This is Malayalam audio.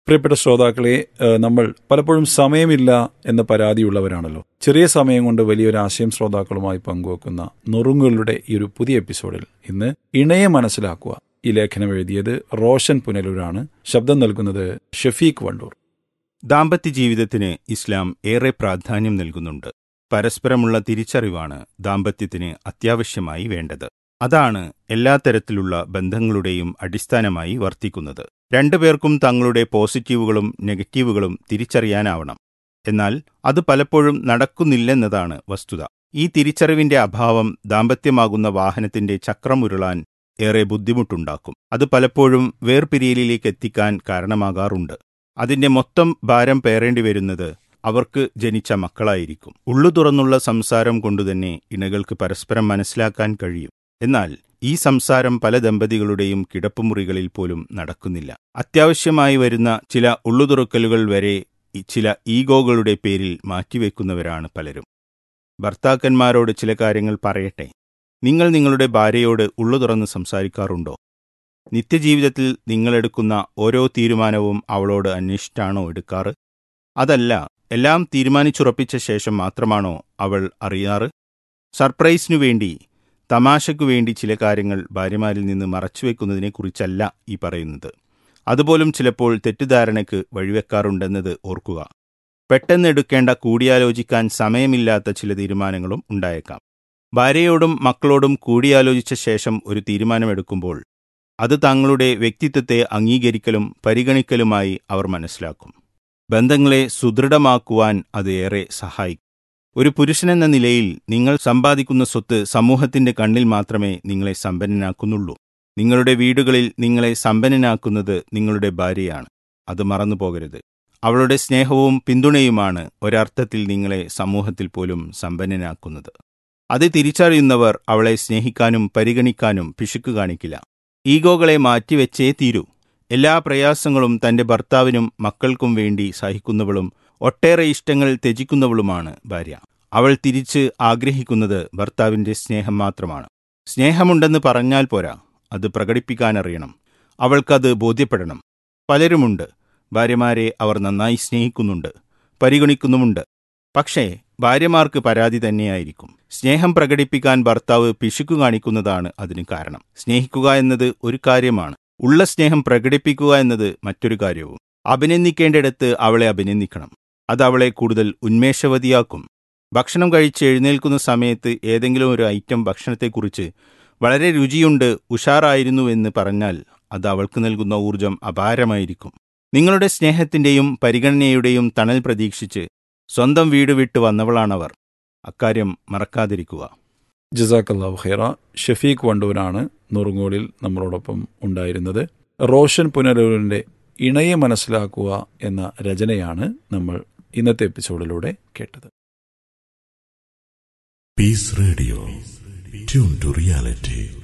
പ്രിയപ്പെട്ട ശ്രോതാക്കളെ ഏഹ്, നമ്മൾ പലപ്പോഴും സമയമില്ല എന്ന പരാതിയുള്ളവരാണല്ലോ ചെറിയ സമയം കൊണ്ട് വലിയൊരു ആശയം ശ്രോതാക്കളുമായി പങ്കുവെക്കുന്ന നുറുങ്ങുകളുടെ ഈ ഒരു പുതിയ എപ്പിസോഡിൽ ഇന്ന് ഇണയെ മനസ്സിലാക്കുക ഈ ലേഖനം എഴുതിയത് റോഷൻ പുനലൂരാണ് ശബ്ദം നൽകുന്നത് ഷഫീഖ് വണ്ടൂർ ദാമ്പത്യ ജീവിതത്തിന് ഇസ്ലാം ഏറെ പ്രാധാന്യം നൽകുന്നുണ്ട് പരസ്പരമുള്ള തിരിച്ചറിവാണ് ദാമ്പത്യത്തിന് അത്യാവശ്യമായി വേണ്ടത് അതാണ് എല്ലാ തരത്തിലുള്ള ബന്ധങ്ങളുടെയും അടിസ്ഥാനമായി വർത്തിക്കുന്നത് രണ്ടുപേർക്കും തങ്ങളുടെ പോസിറ്റീവുകളും നെഗറ്റീവുകളും തിരിച്ചറിയാനാവണം എന്നാൽ അത് പലപ്പോഴും നടക്കുന്നില്ലെന്നതാണ് വസ്തുത ഈ തിരിച്ചറിവിന്റെ അഭാവം ദാമ്പത്യമാകുന്ന വാഹനത്തിന്റെ ചക്രമുരുളാൻ ഏറെ ബുദ്ധിമുട്ടുണ്ടാക്കും അത് പലപ്പോഴും വേർപിരിയലിലേക്ക് എത്തിക്കാൻ കാരണമാകാറുണ്ട് അതിന്റെ മൊത്തം ഭാരം പേറേണ്ടി വരുന്നത് അവർക്ക് ജനിച്ച മക്കളായിരിക്കും ഉള്ളു തുറന്നുള്ള സംസാരം കൊണ്ടുതന്നെ ഇണകൾക്ക് പരസ്പരം മനസ്സിലാക്കാൻ കഴിയും എന്നാൽ ഈ സംസാരം പല ദമ്പതികളുടെയും കിടപ്പുമുറികളിൽ പോലും നടക്കുന്നില്ല അത്യാവശ്യമായി വരുന്ന ചില ഉള്ളുതുറക്കലുകൾ വരെ ഈ ചില ഈഗോകളുടെ പേരിൽ മാറ്റിവെക്കുന്നവരാണ് പലരും ഭർത്താക്കന്മാരോട് ചില കാര്യങ്ങൾ പറയട്ടെ നിങ്ങൾ നിങ്ങളുടെ ഭാര്യയോട് ഉള്ളു തുറന്ന് സംസാരിക്കാറുണ്ടോ നിത്യജീവിതത്തിൽ നിങ്ങളെടുക്കുന്ന ഓരോ തീരുമാനവും അവളോട് അന്വേഷിച്ചാണോ എടുക്കാറ് അതല്ല എല്ലാം തീരുമാനിച്ചുറപ്പിച്ച ശേഷം മാത്രമാണോ അവൾ അറിയാറ് സർപ്രൈസിനു വേണ്ടി തമാശയ്ക്കു വേണ്ടി ചില കാര്യങ്ങൾ ഭാര്യമാരിൽ നിന്ന് മറച്ചുവെക്കുന്നതിനെക്കുറിച്ചല്ല ഈ പറയുന്നത് അതുപോലും ചിലപ്പോൾ തെറ്റിദ്ധാരണയ്ക്ക് വഴിവെക്കാറുണ്ടെന്നത് ഓർക്കുക പെട്ടെന്ന് എടുക്കേണ്ട കൂടിയാലോചിക്കാൻ സമയമില്ലാത്ത ചില തീരുമാനങ്ങളും ഉണ്ടായേക്കാം ഭാര്യയോടും മക്കളോടും കൂടിയാലോചിച്ച ശേഷം ഒരു തീരുമാനമെടുക്കുമ്പോൾ അത് തങ്ങളുടെ വ്യക്തിത്വത്തെ അംഗീകരിക്കലും പരിഗണിക്കലുമായി അവർ മനസ്സിലാക്കും ബന്ധങ്ങളെ സുദൃഢമാക്കുവാൻ അത് ഏറെ സഹായിക്കും ഒരു പുരുഷനെന്ന നിലയിൽ നിങ്ങൾ സമ്പാദിക്കുന്ന സ്വത്ത് സമൂഹത്തിന്റെ കണ്ണിൽ മാത്രമേ നിങ്ങളെ സമ്പന്നനാക്കുന്നുള്ളൂ നിങ്ങളുടെ വീടുകളിൽ നിങ്ങളെ സമ്പന്നനാക്കുന്നത് നിങ്ങളുടെ ഭാര്യയാണ് അത് മറന്നു പോകരുത് അവളുടെ സ്നേഹവും പിന്തുണയുമാണ് ഒരർത്ഥത്തിൽ നിങ്ങളെ സമൂഹത്തിൽ പോലും സമ്പന്നനാക്കുന്നത് അത് തിരിച്ചറിയുന്നവർ അവളെ സ്നേഹിക്കാനും പരിഗണിക്കാനും പിശുക്ക് കാണിക്കില്ല ഈഗോകളെ മാറ്റിവെച്ചേ തീരൂ എല്ലാ പ്രയാസങ്ങളും തന്റെ ഭർത്താവിനും മക്കൾക്കും വേണ്ടി സഹിക്കുന്നവളും ഒട്ടേറെ ഇഷ്ടങ്ങൾ ത്യജിക്കുന്നവളുമാണ് ഭാര്യ അവൾ തിരിച്ച് ആഗ്രഹിക്കുന്നത് ഭർത്താവിന്റെ സ്നേഹം മാത്രമാണ് സ്നേഹമുണ്ടെന്ന് പറഞ്ഞാൽ പോരാ അത് പ്രകടിപ്പിക്കാനറിയണം അവൾക്കത് ബോധ്യപ്പെടണം പലരുമുണ്ട് ഭാര്യമാരെ അവർ നന്നായി സ്നേഹിക്കുന്നുണ്ട് പരിഗണിക്കുന്നുമുണ്ട് പക്ഷേ ഭാര്യമാർക്ക് പരാതി തന്നെയായിരിക്കും സ്നേഹം പ്രകടിപ്പിക്കാൻ ഭർത്താവ് പിശുക്കു കാണിക്കുന്നതാണ് അതിന് കാരണം സ്നേഹിക്കുക എന്നത് ഒരു കാര്യമാണ് ഉള്ള സ്നേഹം പ്രകടിപ്പിക്കുക എന്നത് മറ്റൊരു കാര്യവും അഭിനന്ദിക്കേണ്ടിടത്ത് അവളെ അഭിനന്ദിക്കണം അത് അവളെ കൂടുതൽ ഉന്മേഷവതിയാക്കും ഭക്ഷണം കഴിച്ച് എഴുന്നേൽക്കുന്ന സമയത്ത് ഏതെങ്കിലും ഒരു ഐറ്റം ഭക്ഷണത്തെക്കുറിച്ച് വളരെ രുചിയുണ്ട് ഉഷാറായിരുന്നുവെന്ന് പറഞ്ഞാൽ അത് അവൾക്ക് നൽകുന്ന ഊർജം അപാരമായിരിക്കും നിങ്ങളുടെ സ്നേഹത്തിന്റെയും പരിഗണനയുടെയും തണൽ പ്രതീക്ഷിച്ച് സ്വന്തം വീട് വിട്ട് വന്നവളാണവർ അക്കാര്യം മറക്കാതിരിക്കുക ജസാക്കല്ലാഹു ഖൈറ ഷഫീഖ് വണ്ടൂരാണ് നുറുങ്ങോളിൽ നമ്മളോടൊപ്പം ഉണ്ടായിരുന്നത് റോഷൻ പുനലൂരിന്റെ ഇണയെ മനസ്സിലാക്കുക എന്ന രചനയാണ് നമ്മൾ ഇന്നത്തെ എപ്പിസോഡിലൂടെ കേട്ടത് Peace Radio. Tune to reality.